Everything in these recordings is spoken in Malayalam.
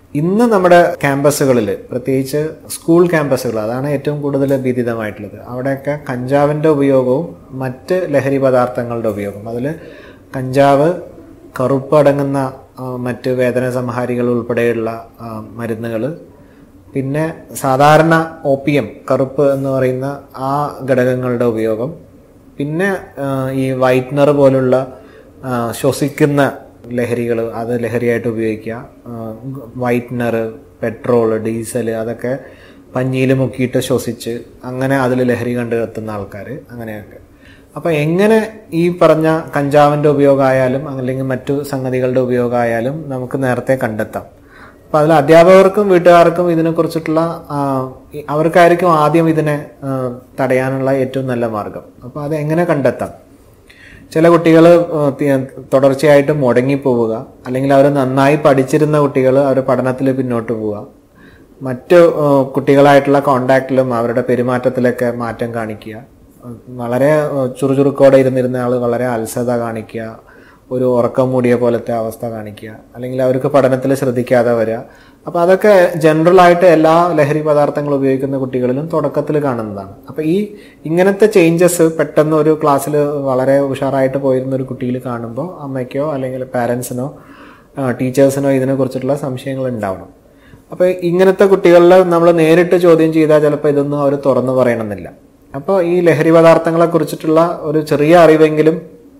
ഇന്ന് നമ്മുടെ ക്യാമ്പസുകളിൽ പ്രത്യേകിച്ച് സ്കൂൾ ക്യാമ്പസുകൾ അതാണ് ഏറ്റവും കൂടുതൽ ഭീതിതമായിട്ടുള്ളത് അവിടെയൊക്കെ കഞ്ചാവിൻ്റെ ഉപയോഗവും മറ്റ് ലഹരി പദാർത്ഥങ്ങളുടെ ഉപയോഗം അതിൽ കഞ്ചാവ് കറുപ്പ് അടങ്ങുന്ന ആ, മറ്റ് വേദന സംഹാരികൾ ഉൾപ്പെടെയുള്ള മരുന്നുകൾ പിന്നെ സാധാരണ ഓപ്പിയം കറുപ്പ് എന്ന് പറയുന്ന ആ ഘടകങ്ങളുടെ ഉപയോഗം പിന്നെ ആ, ഈ വൈറ്റ്നർ പോലുള്ള ആ, ശ്വസിക്കുന്ന ലഹരികൾ അത് ലഹരിയായിട്ട് ഉപയോഗിക്കുക വൈറ്റ്നർ പെട്രോൾ ഡീസൽ അതൊക്കെ പഞ്ഞിയിൽ മുക്കിയിട്ട് ശ്വസിച്ച് അങ്ങനെ അതിൽ ലഹരി കണ്ടെത്തുന്ന ആൾക്കാർ അങ്ങനെയൊക്കെ അപ്പോൾ എങ്ങനെ ഈ പറഞ്ഞ കഞ്ചാവിൻ്റെ ഉപയോഗമായാലും അല്ലെങ്കിൽ മറ്റു സംഗതികളുടെ ഉപയോഗമായാലും നമുക്ക് നേരത്തെ കണ്ടെത്താം അപ്പോൾ അതിൽ അധ്യാപകർക്കും വീട്ടുകാർക്കും ഇതിനെക്കുറിച്ചിട്ടുള്ള ആ, ഈ- അവർക്കായിരിക്കും ആദ്യം ഇതിനെ ആ, തടയാനുള്ള ഏറ്റവും നല്ല മാർഗം അപ്പോൾ അത് എങ്ങനെ കണ്ടെത്താം ചില കുട്ടികൾ തുടർച്ചയായിട്ട് മുടങ്ങിപ്പോവുക അല്ലെങ്കിൽ അവർ നന്നായി പഠിച്ചിരുന്ന കുട്ടികൾ അവർ പഠനത്തിൽ പിന്നോട്ട് പോവുക മറ്റു ആ, കുട്ടികളായിട്ടുള്ള കോണ്ടാക്റ്റിലും അവരുടെ പെരുമാറ്റത്തിലൊക്കെ മാറ്റം കാണിക്കുക ആ, വളരെ ആ, ചുറുചുറുക്കോടെ ഇരുന്നിരുന്ന ആൾ വളരെ അലസത കാണിക്കുക ഒരു ഉറക്കം മൂടിയ പോലത്തെ അവസ്ഥ കാണിക്കുക അല്ലെങ്കിൽ അവർക്ക് പഠനത്തിൽ ശ്രദ്ധിക്കാതെ വരിക അപ്പോൾ അതൊക്കെ ജനറൽ ആയിട്ട് എല്ലാ ലഹരി പദാർത്ഥങ്ങൾ ഉപയോഗിക്കുന്ന കുട്ടികളിലും തുടക്കത്തിൽ കാണുന്നതാണ് അപ്പോൾ ഈ ഇങ്ങനത്തെ ചേഞ്ചസ് പെട്ടെന്ന് ഒരു ക്ലാസ്സിൽ വളരെ ഉഷാറായിട്ട് പോയിരുന്ന ഒരു കുട്ടിയിൽ കാണുമ്പോൾ അമ്മയ്ക്കോ അല്ലെങ്കിൽ പാരൻസിനോ ടീച്ചേഴ്സിനോ ഇതിനെക്കുറിച്ചിട്ടുള്ള സംശയങ്ങൾ ഉണ്ടാവണം അപ്പോൾ ഇങ്ങനത്തെ കുട്ടികളിൽ നമ്മൾ നേരിട്ട് ചോദ്യം ചെയ്താൽ ചിലപ്പോൾ ഇതൊന്നും അവർ തുറന്നു പറയണമെന്നില്ല അപ്പോൾ ഈ ലഹരി പദാർത്ഥങ്ങളെ കുറിച്ചിട്ടുള്ള ഒരു ചെറിയ അറിവെങ്കിലും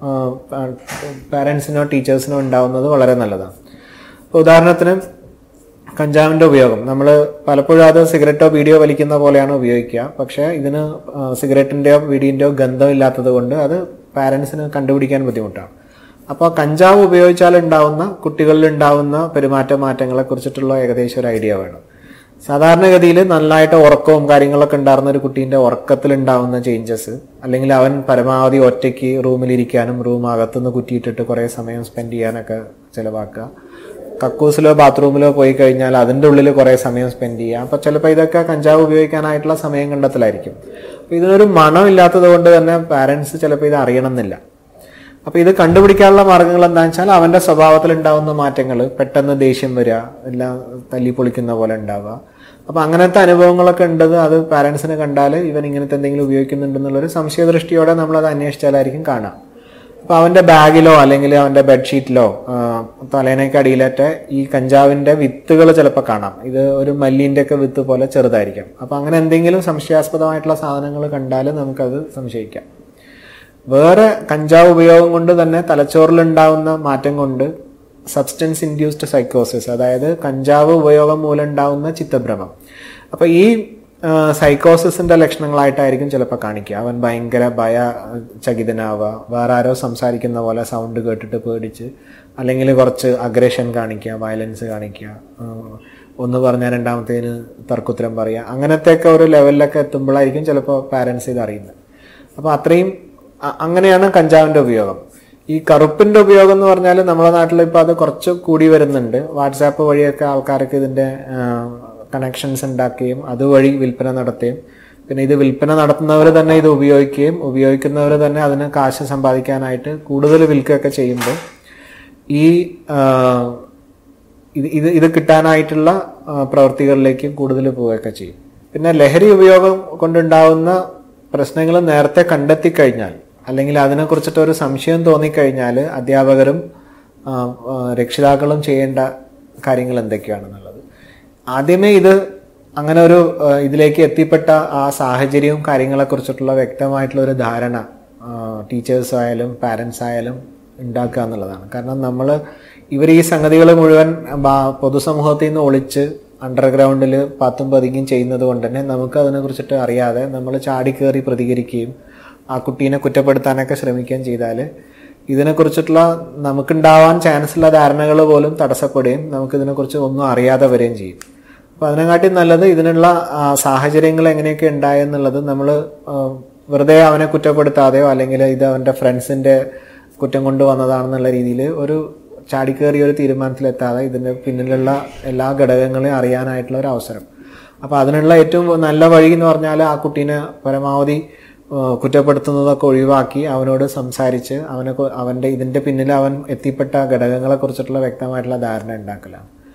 പാരൻസിനോ ടീച്ചേഴ്സിനോ ഉണ്ടാവുന്നത് വളരെ നല്ലതാണ് ഇപ്പോൾ ഉദാഹരണത്തിന് കഞ്ചാവിൻ്റെ ഉപയോഗം നമ്മൾ പലപ്പോഴും അത് സിഗരറ്റോ വീഡിയോ വലിക്കുന്ന പോലെയാണ് ഉപയോഗിക്കുക പക്ഷേ ഇതിന് ആ, സിഗരറ്റിൻ്റെയോ വീഡിയോൻ്റെയോ ഗന്ധമില്ലാത്തത് കൊണ്ട് അത് പാരൻസിന് കണ്ടുപിടിക്കാൻ ബുദ്ധിമുട്ടാണ് അപ്പോൾ കഞ്ചാവ് ഉപയോഗിച്ചാൽ ഉണ്ടാവുന്ന കുട്ടികളിൽ ഉണ്ടാവുന്ന പെരുമാറ്റ മാറ്റങ്ങളെ കുറിച്ചിട്ടുള്ള ഏകദേശം ഒരു ഐഡിയ വേണം സാധാരണഗതിയിൽ നന്നായിട്ട് ഉറക്കവും കാര്യങ്ങളൊക്കെ ഉണ്ടായിരുന്ന ഒരു കുട്ടീൻ്റെ ഉറക്കത്തിൽ ഉണ്ടാവുന്ന ചേഞ്ചസ് അല്ലെങ്കിൽ അവൻ പരമാവധി ഒറ്റയ്ക്ക് റൂമിലിരിക്കാനും റൂം അകത്തുനിന്ന് കുറ്റിയിട്ടിട്ട് കുറേ സമയം സ്പെൻഡ് ചെയ്യാനൊക്കെ ചിലവാക്കുക കക്കൂസിലോ ബാത്റൂമിലോ പോയി കഴിഞ്ഞാൽ അതിൻ്റെ ഉള്ളിൽ കുറേ സമയം സ്പെൻഡ് ചെയ്യുക അപ്പോൾ ചിലപ്പോൾ ഇതൊക്കെ കഞ്ചാവ് ഉപയോഗിക്കാനായിട്ടുള്ള സമയം കണ്ടെത്തലായിരിക്കും അപ്പോൾ ഇതിനൊരു മണം ഇല്ലാത്തത് കൊണ്ട് തന്നെ പാരൻസ് ചിലപ്പോൾ ഇത് അറിയണമെന്നില്ല അപ്പോൾ ഇത് കണ്ടുപിടിക്കാനുള്ള മാർഗങ്ങൾ എന്താണെന്ന് വെച്ചാൽ അവൻ്റെ സ്വഭാവത്തിൽ ഉണ്ടാവുന്ന മാറ്റങ്ങൾ പെട്ടെന്ന് ദേഷ്യം വരിക എല്ലാം തല്ലി പൊളിക്കുന്ന പോലെ ഉണ്ടാവുക അപ്പോൾ അങ്ങനത്തെ അനുഭവങ്ങളൊക്കെ ഉണ്ടത് അത് പാരൻസിന് കണ്ടാൽ ഇവൻ ഇങ്ങനത്തെ എന്തെങ്കിലും ഉപയോഗിക്കുന്നുണ്ടെന്നുള്ളൊരു സംശയദൃഷ്ടിയോടെ നമ്മളത് അന്വേഷിച്ചാലായിരിക്കും കാണാം അപ്പോൾ അവൻ്റെ ബാഗിലോ അല്ലെങ്കിൽ അവൻ്റെ ബെഡ്ഷീറ്റിലോ തലേനേക്കടിയിലേറ്റ ഈ കഞ്ചാവിൻ്റെ വിത്തുകൾ ചിലപ്പോൾ കാണാം ഇത് ഒരു മല്ലിൻ്റെ ഒക്കെ വിത്ത് പോലെ ചെറുതായിരിക്കാം അപ്പോൾ അങ്ങനെ എന്തെങ്കിലും സംശയാസ്പദമായിട്ടുള്ള സാധനങ്ങൾ കണ്ടാൽ നമുക്കത് സംശയിക്കാം വേറെ കഞ്ചാവ് ഉപയോഗം കൊണ്ട് തന്നെ തലച്ചോറിലുണ്ടാവുന്ന മാറ്റം കൊണ്ട് സബ്സ്റ്റൻസ് ഇൻഡ്യൂസ്ഡ് സൈക്കോസിസ് അതായത് കഞ്ചാവ് ഉപയോഗം മൂലം ഉണ്ടാവുന്ന ചിത്തഭ്രമം അപ്പൊ ഈ സൈക്കോസിസിന്റെ ലക്ഷണങ്ങളായിട്ടായിരിക്കും ചിലപ്പോൾ കാണിക്കുക അവൻ ഭയങ്കര ഭയ ചകിതനാവുക വേറെ ആരോ സംസാരിക്കുന്ന പോലെ സൗണ്ട് കേട്ടിട്ട് പേടിച്ച് അല്ലെങ്കിൽ കുറച്ച് അഗ്രഷൻ കാണിക്കുക വയലൻസ് കാണിക്കുക ആ, ഒന്ന് പറഞ്ഞാൽ രണ്ടാമത്തേന് തർക്കുത്തരം പറയുക അങ്ങനത്തെയൊക്കെ ഒരു ലെവലിലൊക്കെ എത്തുമ്പോഴായിരിക്കും ചിലപ്പോൾ പാരൻസ് ഇത് അറിയുന്നത് അപ്പോൾ അത്രയും അ- അങ്ങനെയാണ് കഞ്ചാവിന്റെ ഉപയോഗം ഈ കറുപ്പിന്റെ ഉപയോഗം എന്ന് പറഞ്ഞാൽ നമ്മുടെ നാട്ടിൽ ഇപ്പോൾ അത് കുറച്ച് കൂടി വരുന്നുണ്ട് വാട്സാപ്പ് വഴിയൊക്കെ ആൾക്കാർക്ക് ഇതിന്റെ കണക്ഷൻസ് ഉണ്ടാക്കുകയും അതുവഴി വിൽപ്പന നടത്തുകയും പിന്നെ ഇത് വിൽപ്പന നടത്തുന്നവർ തന്നെ ഇത് ഉപയോഗിക്കുകയും ഉപയോഗിക്കുന്നവർ തന്നെ അതിന് കാശ് സമ്പാദിക്കാനായിട്ട് കൂടുതൽ വിൽക്കുകയൊക്കെ ചെയ്യുമ്പോൾ ഈ ആ, ഇത് ഇത് ഇത് കിട്ടാനായിട്ടുള്ള ആ, പ്രവൃത്തികളിലേക്ക് കൂടുതൽ പോവുകയൊക്കെ ചെയ്യും പിന്നെ ലഹരി ഉപയോഗം കൊണ്ടുണ്ടാവുന്ന പ്രശ്നങ്ങൾ നേരത്തെ കണ്ടെത്തി കഴിഞ്ഞാൽ അല്ലെങ്കിൽ അതിനെക്കുറിച്ചിട്ട് ഒരു സംശയം തോന്നിക്കഴിഞ്ഞാൽ അധ്യാപകരും ആ, ആ, രക്ഷിതാക്കളും ചെയ്യേണ്ട കാര്യങ്ങൾ എന്തൊക്കെയാണെന്നുള്ളത് ആദ്യമേ ഇത് അങ്ങനെ ഒരു ആ, ഇതിലേക്ക് എത്തിപ്പെട്ട ആ സാഹചര്യവും കാര്യങ്ങളെക്കുറിച്ചിട്ടുള്ള വ്യക്തമായിട്ടുള്ള ഒരു ധാരണ ടീച്ചേഴ്സ് ആയാലും പാരൻസ് ആയാലും ഉണ്ടാക്കുക എന്നുള്ളതാണ് കാരണം നമ്മൾ ഇവർ ഈ സംഗതികൾ മുഴുവൻ ബാ- പൊതുസമൂഹത്തിൽ നിന്ന് ഒളിച്ച് അണ്ടർഗ്രൗണ്ടിൽ പാത്തും പതുങ്ങിയും ചെയ്യുന്നത് കൊണ്ട് തന്നെ നമുക്ക് അതിനെക്കുറിച്ചിട്ട് അറിയാതെ നമ്മൾ ചാടിക്കേറി പ്രതികരിക്കുകയും ആ കുട്ടീനെ കുറ്റപ്പെടുത്താനൊക്കെ ശ്രമിക്കുകയും ചെയ്താൽ ഇതിനെക്കുറിച്ചിട്ടുള്ള നമുക്കുണ്ടാവാൻ ചാൻസ് ഉള്ള ധാരണകൾ പോലും തടസ്സപ്പെടുകയും നമുക്ക് ഇതിനെക്കുറിച്ച് ഒന്നും അറിയാതെ വരികയും ചെയ്യും അപ്പോൾ അതിനെക്കാട്ടി നല്ലത് ഇതിനുള്ള ആ, സാഹചര്യങ്ങൾ എങ്ങനെയൊക്കെ ഉണ്ടായെന്നുള്ളത് നമ്മൾ വെറുതെ അവനെ കുറ്റപ്പെടുത്താതെയോ അല്ലെങ്കിൽ ഇത് അവൻ്റെ ഫ്രണ്ട്സിൻ്റെ കുറ്റം കൊണ്ട് വന്നതാണെന്നുള്ള രീതിയിൽ ഒരു ചാടിക്കേറിയ ഒരു തീരുമാനത്തിലെത്താതെ ഇതിൻ്റെ പിന്നിലുള്ള എല്ലാ ഘടകങ്ങളെയും അറിയാനായിട്ടുള്ള ഒരു അവസരം അപ്പോൾ അതിനുള്ള ഏറ്റവും നല്ല വഴി എന്ന് പറഞ്ഞാൽ ആ കുട്ടീനെ പരമാവധി ഏഹ് കുറ്റപ്പെടുത്തുന്നതൊക്കെ ഒഴിവാക്കി അവനോട് സംസാരിച്ച് അവനെ കൊ- അവൻ്റെ ഇതിൻ്റെ പിന്നിൽ അവൻ എത്തിപ്പെട്ട ഘടകങ്ങളെക്കുറിച്ചിട്ടുള്ള വ്യക്തമായിട്ടുള്ള ധാരണ ഉണ്ടാക്കലാണ്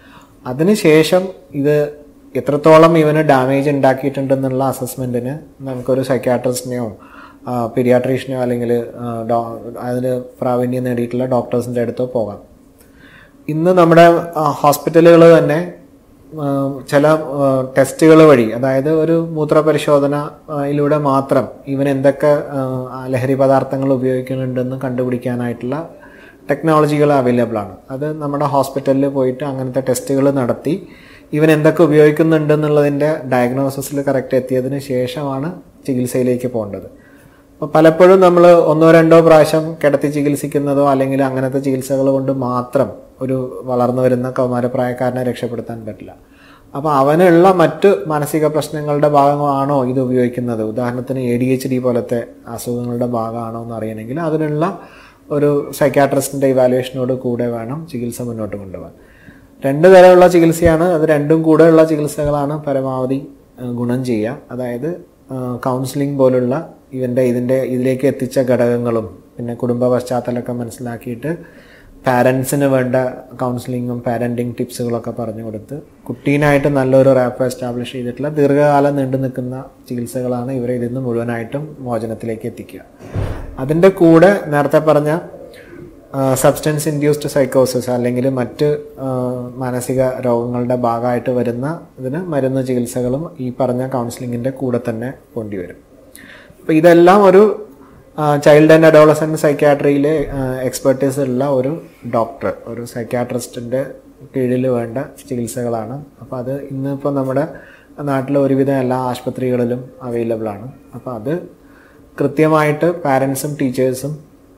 അതിനുശേഷം ഇത് എത്രത്തോളം ഇവന് ഡാമേജ് ഉണ്ടാക്കിയിട്ടുണ്ടെന്നുള്ള അസസ്മെന്റിന് നമുക്കൊരു സൈക്യാട്രിസ്റ്റിനെയോ പീരിയാട്രീഷ്യനെയോ അല്ലെങ്കിൽ അതിന് പ്രാവീണ്യം നേടിയിട്ടുള്ള ഡോക്ടേഴ്സിൻ്റെ അടുത്തോ പോകാം ഇന്ന് നമ്മുടെ ഹോസ്പിറ്റലുകൾ തന്നെ ആ, ചില ടെസ്റ്റുകൾ വഴി അതായത് ഒരു മൂത്രപരിശോധനയിലൂടെ മാത്രം ഇവൻ എന്തൊക്കെ ആ, ലഹരി പദാർത്ഥങ്ങൾ ഉപയോഗിക്കുന്നുണ്ടെന്ന് കണ്ടുപിടിക്കാനായിട്ടുള്ള ടെക്നോളജികൾ അവൈലബിൾ ആണ് അത് നമ്മുടെ ഹോസ്പിറ്റലിൽ പോയിട്ട് അങ്ങനത്തെ ടെസ്റ്റുകൾ നടത്തി ഇവൻ എന്തൊക്കെ ഉപയോഗിക്കുന്നുണ്ടെന്നുള്ളതിൻ്റെ ഡയഗ്നോസിസിൽ കറക്റ്റ് എത്തിയതിന് ശേഷമാണ് ചികിത്സയിലേക്ക് പോകേണ്ടത് അപ്പോൾ പലപ്പോഴും നമ്മൾ ഒന്നോ രണ്ടോ പ്രാവശ്യം കിടത്തി ചികിത്സിക്കുന്നതോ അല്ലെങ്കിൽ അങ്ങനത്തെ ചികിത്സകൾ കൊണ്ട് മാത്രം ഒരു വളർന്നു വരുന്ന കൗമാരപ്രായക്കാരനെ രക്ഷപ്പെടുത്താൻ പറ്റില്ല അപ്പോൾ അവനുള്ള മറ്റ് മാനസിക പ്രശ്നങ്ങളുടെ ഭാഗമാണോ ഇത് ഉപയോഗിക്കുന്നത് ഉദാഹരണത്തിന് എ ഡി എച്ച് ഡി പോലത്തെ അസുഖങ്ങളുടെ ഭാഗമാണോ എന്ന് അറിയണമെങ്കിൽ അതിനുള്ള ഒരു സൈക്കാട്രിസ്റ്റിൻ്റെ ഇവാലുവേഷനോട് കൂടെ വേണം ചികിത്സ മുന്നോട്ട് കൊണ്ടുപോകാൻ രണ്ട് തരമുള്ള ചികിത്സയാണ് അത് രണ്ടും കൂടെയുള്ള ചികിത്സകളാണ് പരമാവധി ആ, ഗുണം ചെയ്യുക അതായത് കൗൺസിലിംഗ് പോലുള്ള ഇവൻ്റെ ഇതിൻ്റെ ഇതിലേക്ക് എത്തിച്ച ഘടകങ്ങളും പിന്നെ കുടുംബ പശ്ചാത്തലമൊക്കെ മനസ്സിലാക്കിയിട്ട് പാരൻസിന് വേണ്ട കൗൺസിലിങ്ങും പാരൻറ്റിങ് ടിപ്സുകളൊക്കെ പറഞ്ഞു കൊടുത്ത് കുട്ടീനായിട്ട് നല്ലൊരു റാപ്പ് എസ്റ്റാബ്ലിഷ് ചെയ്തിട്ടുള്ള ദീർഘകാലം നീണ്ടു നിൽക്കുന്ന ചികിത്സകളാണ് ഇവരെ ഇതിൽ നിന്ന് മുഴുവനായിട്ടും മോചനത്തിലേക്ക് എത്തിക്കുക അതിൻ്റെ കൂടെ നേരത്തെ പറഞ്ഞ സബ്സ്റ്റൻസ് ഇൻഡ്യൂസ്ഡ് സൈക്കോസിസ് അല്ലെങ്കിൽ മറ്റ് ആ, മാനസിക രോഗങ്ങളുടെ ഭാഗമായിട്ട് വരുന്ന ഇതിന് മരുന്ന് ചികിത്സകളും ഈ പറഞ്ഞ കൗൺസിലിങ്ങിൻ്റെ കൂടെ തന്നെ കൊണ്ടുവരും അപ്പോൾ ഇതെല്ലാം ഒരു ചൈൽഡ് ആൻഡ് അഡോളസെൻറ്റ് സൈക്യാട്രിയിലെ എക്സ്പെർട്ടീസ് ഉള്ള ഒരു ഡോക്ടർ ഒരു സൈക്യാട്രിസ്റ്റിൻ്റെ കീഴിൽ വേണ്ട ചികിത്സകളാണ് അപ്പോൾ അത് ഇന്നിപ്പോൾ നമ്മുടെ നാട്ടിലെ ഒരുവിധം എല്ലാ ആശുപത്രികളിലും അവൈലബിൾ ആണ് അപ്പോൾ അത് കൃത്യമായിട്ട് പാരൻസും ടീച്ചേഴ്സും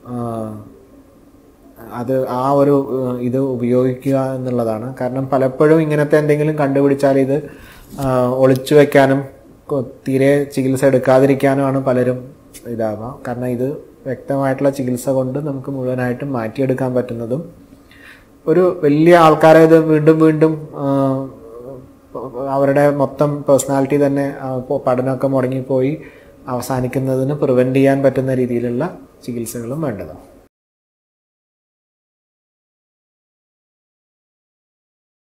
അത് ആ ഒരു ഏഹ്, ഇത് ഉപയോഗിക്കുക എന്നുള്ളതാണ് കാരണം പലപ്പോഴും ഇങ്ങനത്തെ എന്തെങ്കിലും കണ്ടുപിടിച്ചാൽ ഇത് ആഹ്, ഒളിച്ചു വെക്കാനും കൊ- തീരെ ചികിത്സ എടുക്കാതിരിക്കാനുമാണ് പലരും ഇതാവുക കാരണം ഇത് വ്യക്തമായിട്ടുള്ള ചികിത്സ കൊണ്ട് നമുക്ക് മുഴുവനായിട്ടും മാറ്റിയെടുക്കാൻ പറ്റുന്നതും ഒരു വലിയ ആൾക്കാരെ ഇത് വീണ്ടും വീണ്ടും ആഹ്, അവരുടെ മൊത്തം പേഴ്സണാലിറ്റി തന്നെ ആഹ്, ഇപ്പൊ പഠനമൊക്കെ മുടങ്ങിപ്പോയി അവസാനിക്കുന്നതിന് പ്രിവെൻറ്റ് ചെയ്യാൻ പറ്റുന്ന രീതിയിലുള്ള ചികിത്സകളും വേണ്ടതാണ്